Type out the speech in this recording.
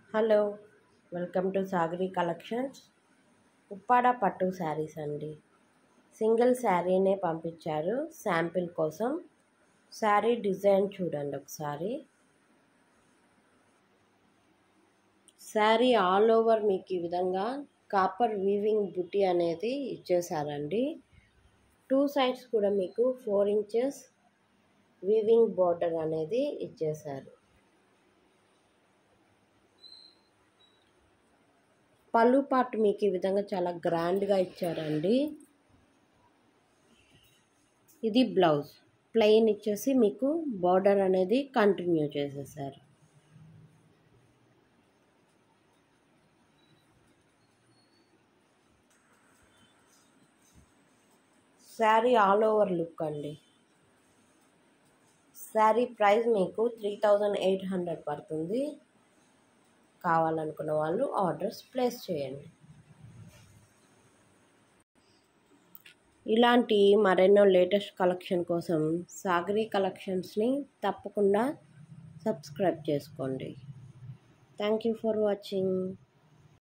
hello welcome to Sagari collections Uppada పట్టు sarees అండి single శారీనే పంపించారు శాంపిల్ కోసం శారీ డిజైన్ చూడండి ఒకసారి శారీ ఆల్ ఓవర్ మీకు ఈ విధంగా కాపర్ వీవింగ్ బుట్టి అనేది ఇచ్చేసారండి టూ సైడ్స్ కూడా మీకు ఫోర్ ఇంచెస్ వీవింగ్ బార్డర్ అనేది ఇచ్చేసారు పళ్ళు పార్ట్ మీకు ఈ విధంగా చాలా గ్రాండ్గా ఇచ్చారండి ఇది బ్లౌజ్ ప్లెయిన్ ఇచ్చేసి మీకు బార్డర్ అనేది కంటిన్యూ చేసేసారు శారీ ఆల్ ఓవర్ లుక్ అండి శారీ ప్రైస్ మీకు త్రీ థౌజండ్ ఎయిట్ హండ్రెడ్ పడుతుంది కావాలనుకున్న వాళ్ళు ఆర్డర్స్ ప్లేస్ చేయండి ఇలాంటి మరెన్నో లేటెస్ట్ కలెక్షన్ కోసం సాగరి కలెక్షన్స్ని తప్పకుండా సబ్స్క్రైబ్ చేసుకోండి థ్యాంక్ యూ ఫర్ వాచింగ్